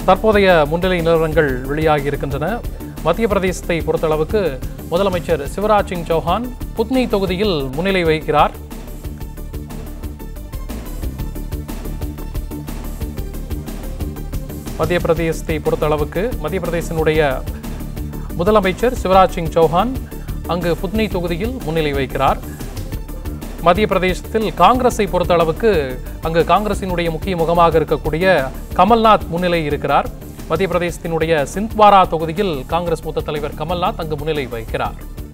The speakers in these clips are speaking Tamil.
தற்போதைய முன்னிலை நிலவரங்கள் வெளியாகி இருக்கின்றன மத்திய பிரதேசத்தை பொறுத்தளவுக்கு முதலமைச்சர் சிவராஜ் சிங் சௌஹான் புத்னி தொகுதியில் முன்னிலை வகிக்கிறார் மத்திய பிரதேசத்தை பொறுத்தளவுக்கு மத்திய பிரதேசத்தினுடைய முதலமைச்சர் சிவராஜ் சிங் சௌஹான் அங்கு புத்னி தொகுதியில் முன்னிலை வகிக்கிறார் மத்திய பிரதேசத்தில் காங்கிரஸை பொறுத்த அளவுக்கு அங்கு காங்கிரசினுடைய முக்கிய முகமாக இருக்கக்கூடிய கமல்நாத் முன்னிலை இருக்கிறார் மத்திய பிரதேசத்தினுடைய சிந்த்வாரா தொகுதியில் காங்கிரஸ் மூத்த தலைவர் கமல்நாத் அங்கு முன்னிலை வகிக்கிறார்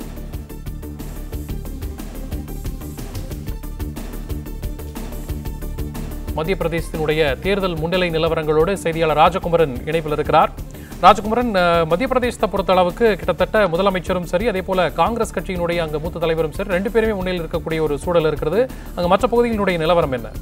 மத்திய பிரதேசத்தினுடைய தேர்தல் முன்னிலை நிலவரங்களோடு செய்தியாளர் ராஜகுமரன் இணைப்பில் இருக்கிறார் ராஜகுமரன் அஹ், மத்திய பிரதேசத்தை பொறுத்த அளவுக்கு கிட்டத்தட்ட முதலமைச்சரும் சரி அதே போல காங்கிரஸ் கட்சியினுடைய அங்கு மூத்த தலைவரும் சரி ரெண்டு பேருமே முன்னிலையில் இருக்கக்கூடிய ஒரு சூழல் இருக்கிறது அங்கு மற்ற பகுதிகளினுடைய நிலவரம் என்ன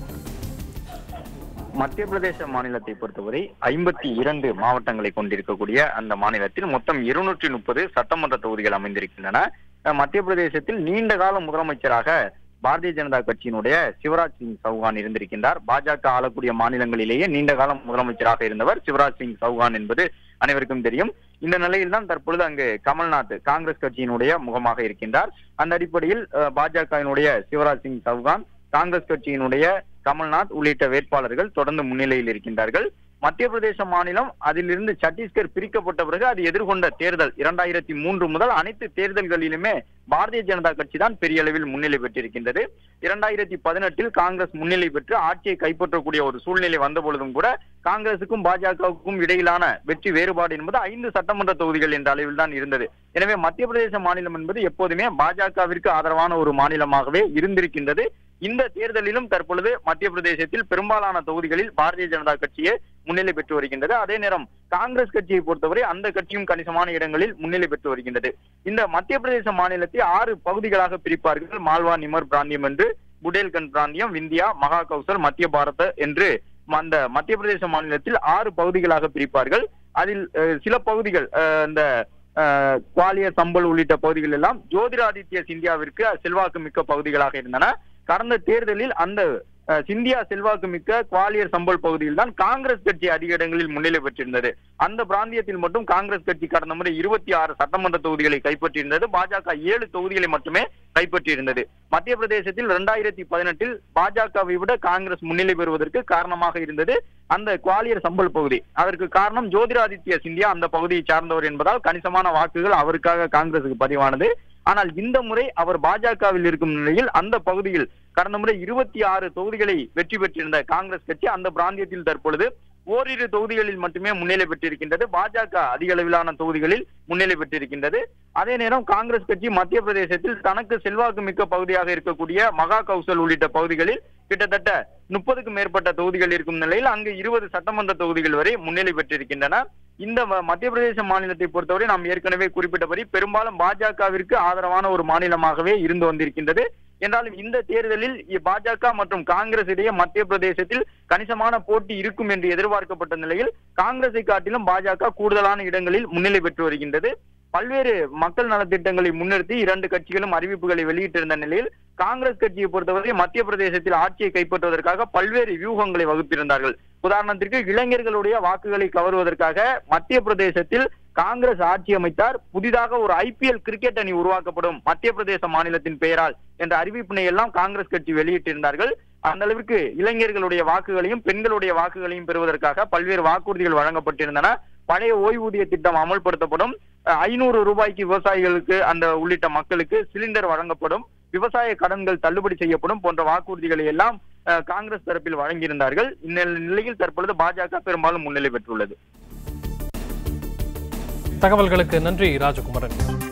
மத்திய பிரதேச மாநிலத்தை பொறுத்தவரை ஐம்பத்தி இரண்டு மாவட்டங்களை கொண்டிருக்கக்கூடிய அந்த மாநிலத்தில் மொத்தம் இருநூற்றி முப்பது சட்டமன்ற தொகுதிகள் அமைந்திருக்கின்றன அஹ் மத்திய பிரதேசத்தில் நீண்ட கால முதலமைச்சராக பாரதிய ஜனதா கட்சியினுடைய சிவராஜ் சிங் சௌகான் இருந்திருக்கின்றார் பாஜக ஆளக்கூடிய மாநிலங்களிலேயே நீண்ட காலம் முதலமைச்சராக இருந்தவர் சிவராஜ் சிங் சௌகான் என்பது அனைவருக்கும் தெரியும் இந்த நிலையில் தான் தற்பொழுது அங்கு கமல்நாத் காங்கிரஸ் கட்சியினுடைய முகமாக இருக்கின்றார் அந்த அடிப்படையில் அஹ், பாஜகவினுடைய சிவராஜ் சிங் சௌகான் காங்கிரஸ் கட்சியினுடைய கமல்நாத் உள்ளிட்ட வேட்பாளர்கள் தொடர்ந்து முன்னிலையில் இருக்கின்றார்கள் மத்திய பிரதேச மாநிலம் அதிலிருந்து சத்தீஸ்கர் பிரிக்கப்பட்ட பிறகு அது எதிர்கொண்ட தேர்தல் இரண்டாயிரத்தி மூன்று முதல் அனைத்து தேர்தல்களிலுமே பாரதிய ஜனதா கட்சி தான் பெரிய அளவில் முன்னிலை பெற்றிருக்கின்றது இரண்டாயிரத்தி பதினெட்டில் காங்கிரஸ் முன்னிலை பெற்று ஆட்சியை கைப்பற்றக்கூடிய ஒரு சூழ்நிலை வந்த பொழுதும் கூட காங்கிரசுக்கும் பாஜகவுக்கும் இடையிலான வெற்றி வேறுபாடு என்பது ஐந்து சட்டமன்ற தொகுதிகள் என்ற அளவில் தான் இருந்தது எனவே மத்திய பிரதேச மாநிலம் என்பது எப்போதுமே பாஜகவிற்கு ஆதரவான ஒரு மாநிலமாகவே இருந்திருக்கின்றது இந்த தேர்தலிலும் தற்பொழுது மத்திய பிரதேசத்தில் பெரும்பாலான தொகுதிகளில் பாரதிய ஜனதா கட்சியே முன்னிலை பெற்று வருகின்றது அதே நேரம் காங்கிரஸ் கட்சியை பொறுத்தவரை அந்த கட்சியும் கணிசமான இடங்களில் முன்னிலை பெற்று வருகின்றது இந்த மத்திய பிரதேச மாநிலத்தை ஆறு பகுதிகளாக பிரிப்பார்கள் மால்வா நிமர் பிராந்தியம் என்று புடேல்கண்ட் பிராந்தியம் விந்தியா மகா கௌசல் மத்திய பாரத என்று அந்த மத்திய பிரதேச மாநிலத்தில் ஆறு பகுதிகளாக பிரிப்பார்கள் அதில் அஹ், சில பகுதிகள் அஹ், இந்த அஹ், குவாலியர் சம்பல் உள்ளிட்ட பகுதிகள் எல்லாம் ஜோதிராதித்ய சிந்தியாவிற்கு செல்வாக்கு மிக்க பகுதிகளாக இருந்தன கடந்த தேர்தலில் அந்த அஹ், சிந்தியா செல்வாக்கு மிக்க குவாலியர் சம்பல் பகுதியில் தான் காங்கிரஸ் கட்சி அதிக இடங்களில் முன்னிலை பெற்றிருந்தது அந்த பிராந்தியத்தில் மட்டும் காங்கிரஸ் கட்சி கடந்த முறை இருபத்தி ஆறு சட்டமன்ற தொகுதிகளை கைப்பற்றியிருந்தது பாஜக ஏழு தொகுதிகளை மட்டுமே கைப்பற்றியிருந்தது மத்திய பிரதேசத்தில் இரண்டாயிரத்தி பதினெட்டில் பாஜகவை விட காங்கிரஸ் முன்னிலை பெறுவதற்கு காரணமாக இருந்தது அந்த குவாலியர் சம்பல் பகுதி அதற்கு காரணம் ஜோதிராதித்ய சிந்தியா அந்த பகுதியை சார்ந்தவர் என்பதால் கணிசமான வாக்குகள் அவருக்காக காங்கிரசுக்கு பதிவானது ஆனால் இந்த முறை அவர் பாஜகவில் இருக்கும் நிலையில் அந்த பகுதியில் கடந்த முறை இருபத்தி ஆறு தொகுதிகளை வெற்றி பெற்றிருந்த காங்கிரஸ் கட்சி அந்த பிராந்தியத்தில் தற்பொழுது ஓரிரு தொகுதிகளில் மட்டுமே முன்னிலை பெற்றிருக்கின்றது பாஜக அதிக அளவிலான தொகுதிகளில் முன்னிலை பெற்றிருக்கின்றது அதே நேரம் காங்கிரஸ் கட்சி மத்திய பிரதேசத்தில் தனக்கு செல்வாக்கு மிக்க பகுதியாக இருக்கக்கூடிய மகா கௌசல் உள்ளிட்ட பகுதிகளில் கிட்டத்தட்ட முப்பதுக்கும் மேற்பட்ட தொகுதிகள் இருக்கும் நிலையில் அங்கு இருபது சட்டமன்ற தொகுதிகள் வரை முன்னிலை பெற்றிருக்கின்றன இந்த ம- மத்திய பிரதேச மாநிலத்தை பொறுத்தவரை நாம் ஏற்கனவே குறிப்பிட்டபடி பெரும்பாலும் பாஜகவிற்கு ஆதரவான ஒரு மாநிலமாகவே இருந்து வந்திருக்கின்றது என்றாலும் இந்த தேர்தலில் இ- பாஜக மற்றும் காங்கிரஸ் இடையே மத்திய பிரதேசத்தில் கணிசமான போட்டி இருக்கும் என்று எதிர்பார்க்கப்பட்ட நிலையில் காங்கிரஸை காட்டிலும் பாஜக கூடுதலான இடங்களில் முன்னிலை பெற்று வருகின்றது பல்வேறு மக்கள் நலத்திட்டங்களை முன்னிறுத்தி இரண்டு கட்சிகளும் அறிவிப்புகளை வெளியிட்டிருந்த நிலையில் காங்கிரஸ் கட்சியை பொறுத்தவரை மத்திய பிரதேசத்தில் ஆட்சியை கைப்பற்றுவதற்காக பல்வேறு வியூகங்களை வகுத்திருந்தார்கள் உதாரணத்திற்கு இளைஞர்களுடைய வாக்குகளை கவருவதற்காக மத்திய பிரதேசத்தில் காங்கிரஸ் ஆட்சி அமைத்தார் புதிதாக ஒரு ஐபிஎல் கிரிக்கெட் அணி உருவாக்கப்படும் மத்திய பிரதேச மாநிலத்தின் பெயரால் என்ற அறிவிப்பினை எல்லாம் காங்கிரஸ் கட்சி வெளியிட்டிருந்தார்கள் அந்த அளவிற்கு இளைஞர்களுடைய வாக்குகளையும் பெண்களுடைய வாக்குகளையும் பெறுவதற்காக பல்வேறு வாக்குறுதிகள் வழங்கப்பட்டிருந்தன பழைய ஓய்வூதிய திட்டம் அமல்படுத்தப்படும் ஐநூறு ரூபாய்க்கு விவசாயிகளுக்கு அந்த உள்ளிட்ட மக்களுக்கு சிலிண்டர் வழங்கப்படும் விவசாய கடன்கள் தள்ளுபடி செய்யப்படும் போன்ற வாக்குறுதிகளை எல்லாம் அஹ், காங்கிரஸ் தரப்பில் வழங்கியிருந்தார்கள் இந்த நிலையில் தற்பொழுது பாஜக பெரும்பாலும் முன்னிலை பெற்றுள்ளது தகவல்களுக்கு நன்றி ராஜகுமரன்